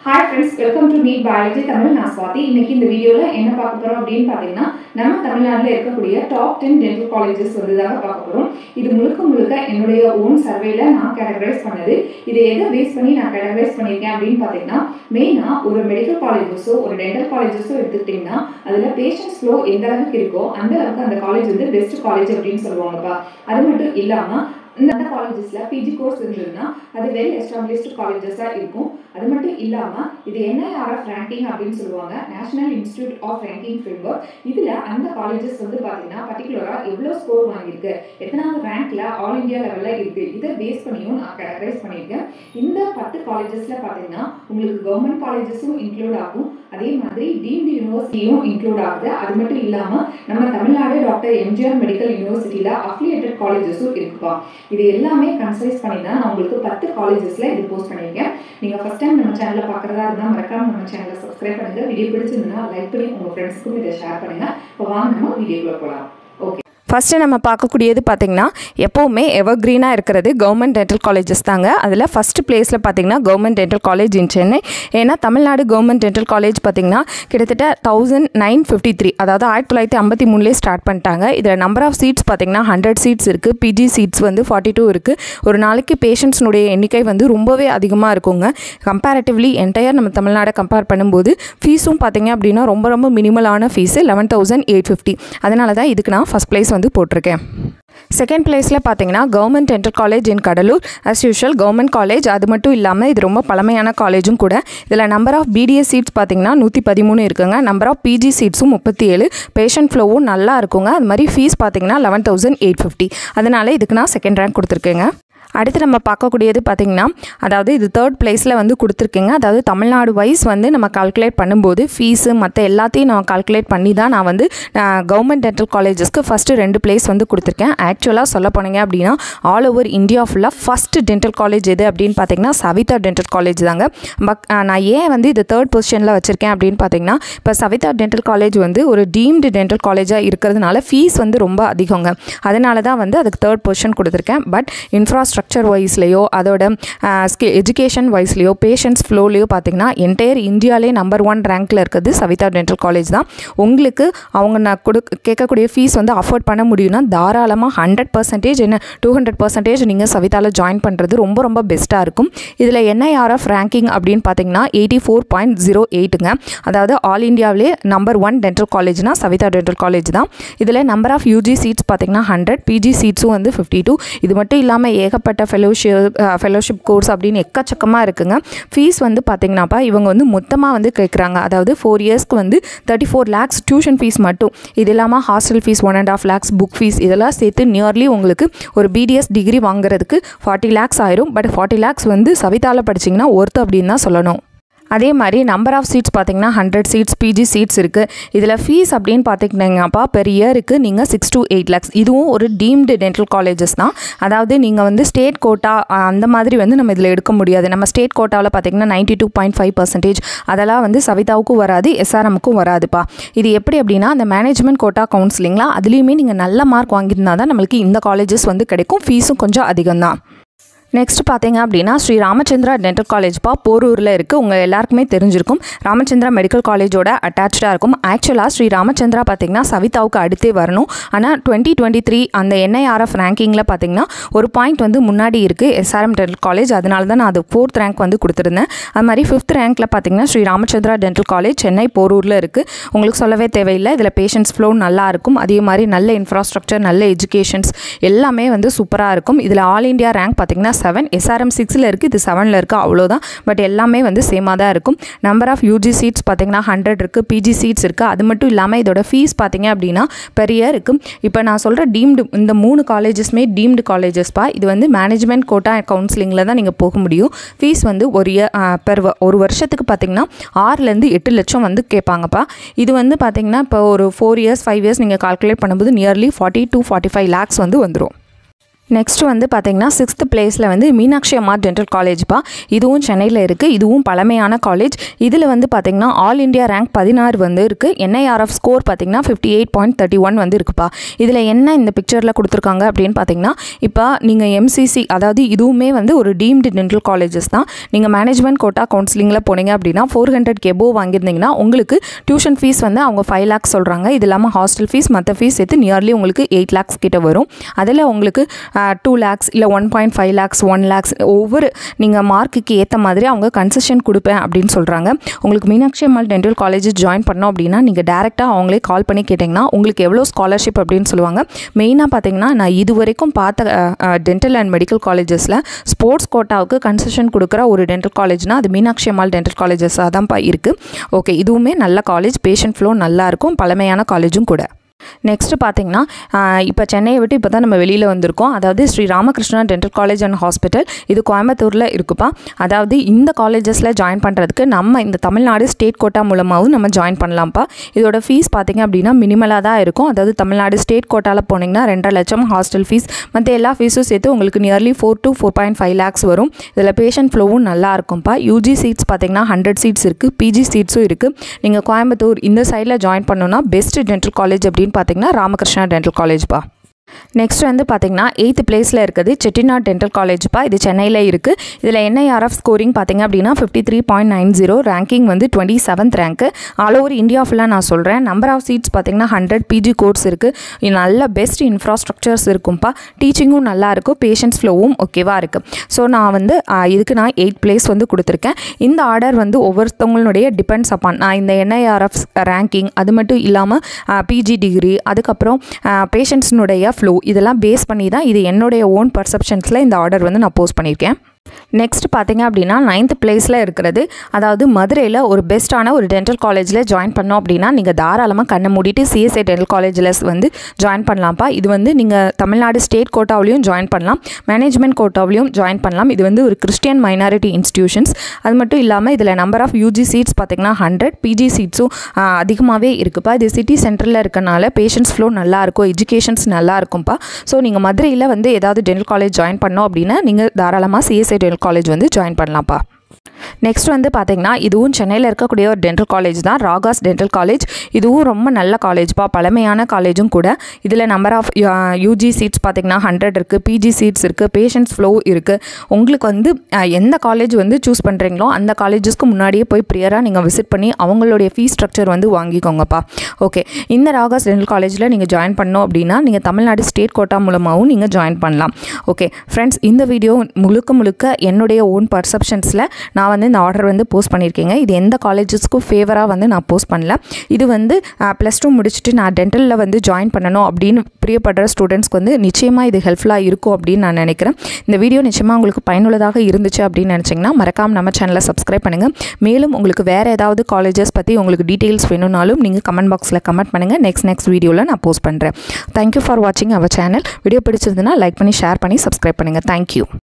hi friends welcome to meet biology Tamil நான் சுவாதி இன்னைக்கு இந்த வீடியோவில் என்ன பார்க்க போகிறோம் அப்படின்னு பார்த்தீங்கன்னா நம்ம தமிழ்நாட்டில் இருக்கக்கூடிய டாப் டென் டென்டல் காலேஜஸ் வந்து தாங்க பார்க்க போகிறோம் இது முழுக்க முழுக்க என்னுடைய ஓன் சர்வேல நான் கேட்டகரைஸ் பண்ணது இதை எதை பேஸ் பண்ணி நான் கேட்டகரைஸ் பண்ணியிருக்கேன் அப்படின்னு பார்த்தீங்கன்னா மெயினாக ஒரு மெடிக்கல் காலேஜஸோ ஒரு டென்டல் காலேஜஸோ எடுத்துக்கிட்டிங்கன்னா அதில் பேஷண்ட்ஸ் ஃப்ளோ எந்த அளவுக்கு இருக்கோ அந்த அளவுக்கு அந்த காலேஜ் வந்து பெஸ்ட் காலேஜ் அப்படின்னு சொல்லுவாங்கப்பா அது மட்டும் இல்லாமல் இந்த அந்த காலேஜஸில் பிஜி கோர்ஸ் இருந்ததுன்னா அது வெல் எஸ்டாப்ளிஷ்டு காலேஜஸாக இருக்கும் அது மட்டும் இல்லாமல் இது என்ஐஆர்எஃப் ரேங்கிங் அப்படின்னு சொல்லுவாங்க national institute of ranking framework இதில் அந்த காலேஜஸ் வந்து பார்த்தீங்கன்னா பர்டிகுலராக எவ்வளோ ஸ்கோர் வாங்கியிருக்கு எத்தனாவது ரேங்க்ல ஆல் இந்தியா லெவலில் இருக்குது இதை பேஸ் பண்ணியும் நான் கேட்டகரைஸ் பண்ணியிருக்கேன் இந்த பத்து காலேஜஸில் பார்த்தீங்கன்னா உங்களுக்கு கவர்மெண்ட் காலேஜஸும் இன்க்ளூட் ஆகும் அதே மாதிரி டீம்டு யூனிவர்சிட்டியும் இன்க்ளூட் ஆகுது அது மட்டும் இல்லாமல் நம்ம தமிழ்நாடு டாக்டர் எம்ஜிஆர் மெடிக்கல் யூனிவர்சிட்டியில் அஃபிலியேட்டட் காலேஜஸும் இருக்குப்பா இது எல்லாமே கன்சைஸ் பண்ணி தான் நான் உங்களுக்கு பத்து காலேஜஸில் இது போஸ்ட் பண்ணியிருக்கேன் நீங்கள் ஃபஸ்ட் டைம் நம்ம சேனலில் பார்க்குறதா இருந்தால் மறக்காம நம்ம சேனலை சப்ஸ்கிரைப் பண்ணுங்கள் வீடியோ பிடிச்சிருந்ததுன்னா லைக் பண்ணி உங்கள் ஃப்ரெண்ட்ஸுக்கும் இதை ஷேர் பண்ணுங்கள் இப்போ வாங்க நம்ம வீடியோக்குள்ளே போகலாம் ஓகே ஃபஸ்ட்டு நம்ம பார்க்கக்கூடியது பார்த்திங்கன்னா எப்போவுமே எவர் க்ரீனாக இருக்கிறது கவர்மெண்ட் டென்டல் காலேஜஸ் தாங்க அதில் ஃபஸ்ட்டு பிளேஸில் பார்த்திங்கன்னா government dental college in Chennai ஏன்னா தமிழ்நாடு கவர்மெண்ட் டென்டல் காலேஜ் பார்த்திங்கன்னா கிட்டத்தட்ட தௌசண்ட் நைன் ஃபிஃப்டி த்ரீ அதாவது ஆயிரத்தி தொள்ளாயிரத்தி ஐம்பத்தி மூணுலேயே ஸ்டார்ட் பண்ணிட்டாங்க இதில் நம்பர் ஆஃப் சீட்ஸ் பார்த்திங்கன்னா ஹண்ட்ரட் சீட்ஸ் இருக்குது பிஜி சீட்ஸ் வந்து ஃபார்ட்டி டூ இருக்குது ஒரு நாளைக்கு பேஷண்ட்ஸ்னுடைய எண்ணிக்கை வந்து ரொம்பவே அதிகமாக இருக்குங்க கம்பேரிட்டிவ்லி என்டையர் நம்ம தமிழ்நாடை கம்பேர் பண்ணும்போது ஃபீஸும் பார்த்திங்க அப்படின்னா ரொம்ப ரொம்ப மினிமலான fees eleven thousand eight fifty அதனால தான் இதுக்கு நான் ஃபஸ்ட் ப்ளேஸ் வந்து போட்டிருக்கேன் செகண்ட் பிளேஸில் பார்த்தீங்கன்னா government dental college in Cuddalore as usual government college அது மட்டும் இல்லாமல் இது ரொம்ப பழமையான காலேஜும் கூட இதில் நம்பர் ஆஃப் பிடிஎஸ் சீட்ஸ் பார்த்தீங்கன்னா நூற்றி பதிமூணு இருக்குங்க நம்பர் ஆஃப் பிஜி சீட்ஸும் முப்பத்தி ஏழு பேஷண்ட் ஃப்ளோவும் நல்லா இருக்குங்க அது மாதிரி ஃபீஸ் பார்த்தீங்கன்னா லெவன் தௌசண்ட் எயிட் ஃபிஃப்டி அதனால இதுக்கு நான் செகண்ட் ரேங்க் கொடுத்துருக்கேங்க அடுத்து நம்ம பார்க்கக்கூடியது பார்த்திங்கன்னா அதாவது இது தேர்ட் பிளேஸில் வந்து கொடுத்துருக்கேங்க அதாவது தமிழ்நாடு வைஸ் வந்து நம்ம கால்குலேட் பண்ணும்போது ஃபீஸு மற்ற எல்லாத்தையும் நான் கால்குலேட் பண்ணி தான் நான் வந்து கவர்மெண்ட் டென்டல் காலேஜஸ்க்கு ஃபஸ்ட்டு ரெண்டு பிளேஸ் வந்து கொடுத்துருக்கேன் ஆக்சுவலாக சொல்ல போனீங்க அப்படின்னா ஆல் ஓவர் இந்தியா ஃபுல்லாக ஃபஸ்ட்டு டென்டல் காலேஜ் எது அப்படின்னு பார்த்தீங்கன்னா சவிதா டென்டல் காலேஜ் தாங்க பட் நான் ஏன் வந்து இது தேர்ட் பொசிஷனில் வச்சுருக்கேன் அப்படின்னு பார்த்தீங்கன்னா இப்போ சவிதா டென்டல் காலேஜ் வந்து ஒரு டீம்டு டென்டல் காலேஜாக இருக்கிறதுனால ஃபீஸ் வந்து ரொம்ப அதிகங்க அதனால தான் வந்து அதுக்கு தேர்ட் பொசிஷன் கொடுத்துருக்கேன் பட் இன்ஃப்ராஸ்ட்ரக்சர் ஸ்ட்ரக்சர் வைஸ்லேயோ அதோட ஸ்கி எஜுகேஷன் வைஸ்லேயோ பேஷண்ட்ஸ் ஃப்ளோலையோ பார்த்தீங்கன்னா என்டையர் இந்தியாவிலே நம்பர் ஒன் ரேங்க்கில் இருக்கிறது சவிதா டென்டல் காலேஜ் தான் உங்களுக்கு அவங்க நான் கொடு கேட்கக்கூடிய ஃபீஸ் வந்து அஃபோர்ட் பண்ண முடியும்னா தாராளமாக ஹண்ட்ரட் பர்சன்டேஜ் என்ன டூ ஹண்ட்ரட் பர்சன்டேஜ் நீங்கள் சவிதாவில் ஜாயின் பண்ணுறது ரொம்ப ரொம்ப பெஸ்ட்டாக இருக்கும் இதில் என்ஐஆர்எஃப் ரேங்கிங் அப்படின்னு பார்த்தீங்கன்னா எயிட்டி ஃபோர் பாயிண்ட் ஜீரோ எயிட்டுங்க அதாவது ஆல் இந்தியாவிலே நம்பர் ஒன் டென்டல் காலேஜ்னா சவிதா டென்டல் காலேஜ் தான் இதில் நம்பர் ஆஃப் யூஜி சீட்ஸ் பார்த்தீங்கன்னா ஹண்ட்ரட் பிஜி சீட்ஸும் வந்து ஃபிஃப்டி டூ இது மட்டும் இல்லாமல் ஏகப்பட்ட ஏகப்பட்ட ஃபெலோஷிப் ஃபெலோஷிப் கோர்ஸ் அப்படின்னு எக்கச்சக்கமாக இருக்குங்க ஃபீஸ் வந்து பார்த்தீங்கன்னாப்பா இவங்க வந்து மொத்தமாக வந்து கேட்குறாங்க அதாவது ஃபோர் இயர்ஸ்க்கு வந்து thirty four lakhs tuition fees மட்டும் இது இல்லாமல் hostel fees one and half lakhs book fees இதெல்லாம் சேர்த்து நியர்லி உங்களுக்கு ஒரு பிடிஎஸ் டிகிரி வாங்குறதுக்கு ஃபார்ட்டி லேக்ஸ் ஆயிரும் பட் ஃபார்ட்டி லேக்ஸ் வந்து சவிதாவில் படிச்சிங்கன்னா ஒர்த்து அப்படின்னு தான் சொல்லணும் அதே மாதிரி நம்பர் ஆஃப் சீட்ஸ் பார்த்தீங்கன்னா ஹண்ட்ரட் சீட்ஸ் பிஜி சீட்ஸ் இருக்குது இதில் ஃபீஸ் அப்படின்னு பார்த்துக்கிட்டிங்கப்பா பெர் இயருக்கு நீங்கள் சிக்ஸ் டு எயிட் லேக்ஸ் இதுவும் ஒரு டீம்டு டென்டல் காலேஜஸ் தான் அதாவது நீங்கள் வந்து ஸ்டேட் கோட்டா அந்த மாதிரி வந்து நம்ம இதில் எடுக்க முடியாது நம்ம ஸ்டேட் கோட்டாவில் பார்த்தீங்கன்னா ninety two point five percentage அதெல்லாம் வந்து சவிதாவுக்கும் வராது எஸ்ஆர்எம்முக்கும் வராதுப்பா இது எப்படி அப்படின்னா அந்த மேனேஜ்மெண்ட் கோட்டா கவுன்சிலிங்லாம் அதுலேயுமே நீங்கள் நல்ல மார்க் வாங்கியிருந்தா தான் நம்மளுக்கு இந்த காலேஜஸ் வந்து கிடைக்கும் ஃபீஸும் கொஞ்சம் அதிகம் தான் நெக்ஸ்ட் பார்த்தீங்க அப்படின்னா ஸ்ரீ ராமச்சந்திரா டென்டல் காலேஜ்ப்பா போரூரில் இருக்குது உங்கள் எல்லாருக்குமே தெரிஞ்சிருக்கும் ராமச்சந்திரா மெடிக்கல் காலேஜோட அட்டாச்சாக இருக்கும் ஆக்சுவலாக ஸ்ரீ ராமச்சந்திரா பார்த்தீங்கன்னா சவிதாவுக்கு அடுத்தே வரணும் ஆனால் டுவெண்ட்டி டுவெண்ட்டி த்ரீ அந்த என்ஐஆர்எஃப் ரேங்கிங்கில் பார்த்தீங்கன்னா ஒரு பாயிண்ட் வந்து முன்னாடி இருக்குது எஸ்ஆர்எம் டென்டல் காலேஜ் அதனால தான் நான் அது ஃபோர்த் ரேங்க் வந்து கொடுத்துருந்தேன் அது மாதிரி ஃபிஃப்த் ரேங்க்கில் பார்த்தீங்கன்னா ஸ்ரீ ராமச்சந்திரா டென்டல் காலேஜ் சென்னை போரூரில் இருக்குது உங்களுக்கு சொல்லவே தேவையில்லை இதில் பேஷண்ட்ஸ் ஃப்ளோ நல்லா இருக்கும் அதே மாதிரி நல்ல இன்ஃப்ராஸ்ட்ரக்சர் நல்ல எஜுகேஷன்ஸ் எல்லாமே வந்து சூப்பராக இருக்கும் இதில் ஆல் இண்டியா ரேங்க் பார்த்தீங்கன்னா செவன் எஸ்ஆர்எம் சிக்ஸில் இருக்குது இது செவனில் இருக்குது அவ்வளோதான் பட் எல்லாமே வந்து சேமாக தான் இருக்கும் நம்பர் ஆஃப் யூஜி சீட்ஸ் பார்த்தீங்கன்னா ஹண்ட்ரட் இருக்குது பிஜி சீட்ஸ் இருக்குது அது மட்டும் இல்லாமல் இதோட ஃபீஸ் பார்த்தீங்க அப்படின்னா பெரிய இருக்கும் இப்போ நான் சொல்கிற டீம்டு இந்த மூணு காலேஜஸ்மே டீம்டு காலேஜஸ்ப்பா இது வந்து மேனேஜ்மெண்ட் கோட்டா கவுன்சிலிங்கில் தான் நீங்கள் போக முடியும் ஃபீஸ் வந்து ஒரு இயர் பெர் ஒரு வருஷத்துக்கு பார்த்தீங்கன்னா ஆறுலேருந்து எட்டு லட்சம் வந்து கேட்பாங்கப்பா இது வந்து பார்த்தீங்கன்னா இப்போ ஒரு ஃபோர் இயர்ஸ் ஃபைவ் இயர்ஸ் நீங்கள் கால்குலேட் பண்ணும்போது nearly forty two forty five lakhs வந்து வந்துடும் நெக்ஸ்ட் வந்து பார்த்தீங்கன்னா சிக்ஸ்த் பிளேஸில் வந்து மீனாட்சி அம்மா டென்டல் காலேஜ்ப்பா இதுவும் சென்னையில் இருக்குது இதுவும் பழமையான காலேஜ் இதில் வந்து பார்த்தீங்கன்னா ஆல் இந்தியா ரேங்க் பதினாறு வந்து இருக்குது என்ஐஆர்எஃப் ஸ்கோர் பார்த்தீங்கன்னா fifty eight point thirty one வந்து இருக்குப்பா இதில் என்ன இந்த பிக்சரில் கொடுத்துருக்காங்க அப்படின்னு பார்த்தீங்கன்னா இப்போ நீங்கள் எம்சிசி அதாவது இதுவுமே வந்து ஒரு டீம்டு டென்டல் காலேஜஸ் தான் நீங்கள் மேனேஜ்மெண்ட் கோட்டா கவுன்சிலிங்கில் போனீங்க அப்படின்னா ஃபோர் ஹண்ட்ரட் கெபோ வாங்கியிருந்தீங்கன்னா உங்களுக்கு டியூஷன் ஃபீஸ் வந்து அவங்க ஃபைவ் லேக்ஸ் சொல்கிறாங்க இது இல்லாமல் ஹாஸ்டல் ஃபீஸ் மற்ற ஃபீஸ் சேர்த்து நியர்லி உங்களுக்கு எயிட் லேக்ஸ் கிட்ட வரும் அதில் உங்களுக்கு டூ லேக்ஸ் இல்லை one point five lakhs one lakhs ஒவ்வொரு நீங்கள் மார்க்குக்கு ஏற்ற மாதிரி அவங்க கன்செஷன் கொடுப்பேன் அப்படின்னு சொல்கிறாங்க உங்களுக்கு Meenakshi Ammal dental college join பண்ணோம் அப்படின்னா நீங்கள் டேரெக்டாக அவங்களே கால் பண்ணி கேட்டிங்கன்னா உங்களுக்கு எவ்வளோ ஸ்காலர்ஷிப் அப்படின்னு சொல்லுவாங்க மெயினாக பார்த்தீங்கன்னா நான் இது வரைக்கும் பார்த்த டென்டல் அண்ட் மெடிக்கல் காலேஜஸில் ஸ்போர்ட்ஸ் கோட்டாவுக்கு கன்செஷன் கொடுக்குற ஒரு டென்டல் காலேஜ்னால் அது மீனாட்சி அம்மாள் டென்டல் காலேஜஸாக தான்ப்பா இருக்குது ஓகே இதுவுமே நல்ல காலேஜ் பேஷண்ட் ஃப்ளோ நல்லாயிருக்கும் பழமையான காலேஜும் கூட நெக்ஸ்ட்டு பார்த்தீங்கன்னா இப்போ சென்னையை விட்டு இப்போ தான் நம்ம வெளியில் வந்திருக்கோம் அதாவது Sri Ramakrishna dental college and hospital இது கோயம்புத்தூரில் இருக்குப்பா அதாவது இந்த காலேஜஸில் ஜாயின் பண்ணுறதுக்கு நம்ம இந்த தமிழ்நாடு ஸ்டேட் கோட்டா மூலமாகவும் நம்ம ஜாயின் பண்ணலாம்ப்பா இதோட ஃபீஸ் பார்த்தீங்க அப்படின்னா மினிமலாக தான் இருக்கும் அதாவது தமிழ்நாடு ஸ்டேட் கோட்டாவில் போனீங்கன்னா ரெண்டரை லட்சம் ஹாஸ்டல் ஃபீஸ் மற்ற எல்லா ஃபீஸும் சேர்த்து உங்களுக்கு nearly four to four point five lakhs வரும் இதில் பேஷண்ட் ஃப்ளோவும் நல்லா இருக்கும்ப்பா யூஜி சீட்ஸ் பார்த்தீங்கன்னா ஹண்ட்ரட் சீட்ஸ் இருக்குது பிஜி சீட்ஸும் இருக்குது நீங்கள் கோயம்புத்தூர் இந்த சைடில் ஜாயின் பண்ணணும்னா பெஸ்ட் டென்டல் காலேஜ் அப்படின்னு பார்த்தீங்கன்னா ராமகிருஷ்ணா டென்டல் காலேஜ்ப்பா நெக்ஸ்ட் வந்து பார்த்தீங்கன்னா எயித்து பிளேஸில் இருக்குது செட்டிநாட் டென்டல் காலேஜ்ப்பா இது சென்னையில் இருக்குது இதில் என்ஐஆர்எஃப் ஸ்கோரிங் பார்த்தீங்க அப்படின்னா fifty three point nine zero ranking வந்து டுவெண்ட்டி செவன்த் ரேங்க்கு ஆல் ஓவர் இந்தியா ஃபுல்லாக நான் சொல்கிறேன் நம்பர் ஆஃப் சீட்ஸ் பார்த்தீங்கன்னா ஹண்ட்ரட் பிஜி கோர்ஸ் இருக்குது நல்ல பெஸ்ட் இன்ஃப்ராஸ்ட்ரக்சர்ஸ் இருக்கும்ப்பா டீச்சிங்கும் நல்லா இருக்கும் பேஷண்ட்ஸ் ஃப்ளோவும் ஓகேவாக இருக்குது ஸோ நான் வந்து இதுக்கு நான் எயிட் பிளேஸ் வந்து கொடுத்துருக்கேன் இந்த ஆர்டர் வந்து ஒவ்வொருத்தவங்களுடைய டிபெண்ட்ஸ் அப்பான் நான் இந்த என்ஐஆர்எஃப் ரேங்கிங் அது மட்டும் இல்லாமல் பிஜி டிகிரி அதுக்கப்புறம் பேஷண்ட்ஸினுடைய ஃப்ளோ இதெல்லாம் பேஸ் பண்ணி தான் இது என்னுடைய ஓன் பர்செப்ஷன்ஸில் இந்த ஆர்டர் வந்து நான் போஸ்ட் பண்ணியிருக்கேன் நெக்ஸ்ட் பார்த்தீங்க அப்படின்னா நைன்த் பிளேஸில் இருக்கிறது அதாவது மதுரையில் ஒரு பெஸ்ட்டான ஒரு டென்டல் காலேஜில் ஜாயின் பண்ணோம் அப்படின்னா நீங்கள் தாராளமாக கண்ணை மூடிட்டு சிஎஸ்ஐ டென்டல் காலேஜில் வந்து ஜாயின் பண்ணலாம்ப்பா இது வந்து நீங்கள் தமிழ்நாடு ஸ்டேட் கோட்டாவிலையும் ஜாயின் பண்ணலாம் மேனேஜ்மெண்ட் கோட்டாவிலையும் ஜாயின் பண்ணலாம் இது வந்து ஒரு கிறிஸ்டியன் மைனாரிட்டி இன்ஸ்டியூஷன்ஸ் அது மட்டும் இல்லாமல் இதில் நம்பர் ஆஃப் யூஜி சீட்ஸ் பார்த்தீங்கன்னா ஹண்ட்ரட் பிஜி சீட்ஸும் அதிகமாகவே இருக்குப்பா இது சிட்டி சென்டரில் இருக்கனால பேஷண்ட்ஸ் ஃப்ளோ நல்லா இருக்கும் எஜுகேஷன்ஸ் நல்லா இருக்கும்ப்பா ஸோ நீங்கள் மதுரையில் வந்து ஏதாவது டென்டல் காலேஜ் ஜாயின் பண்ணோம் அப்படின்னா நீங்கள் தாராளமாக சிஎஸ்ஐ டென்டல் காலேஜ் வந்து ஜாயின் பண்ணலாம்ப்பா நெக்ஸ்ட் வந்து பார்த்தீங்கன்னா இதுவும் சென்னையில் இருக்கக்கூடிய ஒரு டென்டல் காலேஜ் தான் ராகாஸ் டென்டல் காலேஜ் இதுவும் ரொம்ப நல்ல காலேஜ்ப்பா பழமையான காலேஜும் கூட இதில் நம்பர் ஆஃப் யூஜி சீட்ஸ் பார்த்தீங்கன்னா ஹண்ட்ரட் இருக்குது பிஜி சீட்ஸ் இருக்குது பேஷண்ட்ஸ் ஃப்ளோ இருக்குது உங்களுக்கு வந்து எந்த காலேஜ் வந்து சூஸ் பண்ணுறீங்களோ அந்த காலேஜஸ்க்கு முன்னாடியே போய் ப்ரியராக நீங்கள் விசிட் பண்ணி அவங்களுடைய ஃபீஸ் ஸ்ட்ரக்சர் வந்து வாங்கிக்கோங்கப்பா ஓகே இந்த ராகாஸ் டென்டல் காலேஜில் நீங்கள் ஜாயின் பண்ணோம் அப்படின்னா நீங்கள் தமிழ்நாடு ஸ்டேட் கோட்டா மூலமாகவும் நீங்கள் ஜாயின் பண்ணலாம் ஓகே ஃப்ரெண்ட்ஸ் இந்த வீடியோ முழுக்க முழுக்க என்னுடைய ஓன் பர்செப்ஷன்ஸில் நான் வந்து இந்த ஆர்டர் வந்து போஸ்ட் பண்ணியிருக்கேங்க இது எந்த காலேஜஸ்க்கும் ஃபேவராக வந்து நான் போஸ்ட் பண்ணல இது வந்து ப்ளஸ் டூ முடிச்சுட்டு நான் டென்டலில் வந்து ஜாயின் பண்ணணும் அப்படின்னு பிரியப்படுற ஸ்டூடெண்ட்ஸ்க்கு வந்து நிச்சயமாக இது ஹெல்ப்ஃபுல்லாக இருக்கும் அப்படின்னு நான் நினைக்கிறேன் இந்த வீடியோ நிச்சயமாக உங்களுக்கு பயனுள்ளதாக இருந்துச்சு அப்படின்னு நினச்சிங்கன்னா மறக்காமல் நம்ம சேனலை சப்ஸ்கிரைப் பண்ணுங்கள் மேலும் உங்களுக்கு வேறு ஏதாவது காலேஜஸ் பற்றி உங்களுக்கு டீட்டெயில்ஸ் வேணும்னாலும் நீங்கள் கமெண்ட் பாக்ஸில் கமெண்ட் பண்ணுங்கள் நெக்ஸ்ட் நெக்ஸ்ட் வீடியோவில் நான் போஸ்ட் பண்ணுறேன் தேங்க்யூ ஃபார் வாட்சிங் அவர் சேனல் வீடியோ பிடிச்சிருந்ததுன்னா லைக் பண்ணி ஷேர் பண்ணி சப்ஸ்கிரைப் பண்ணுங்கள் தேங்க்யூ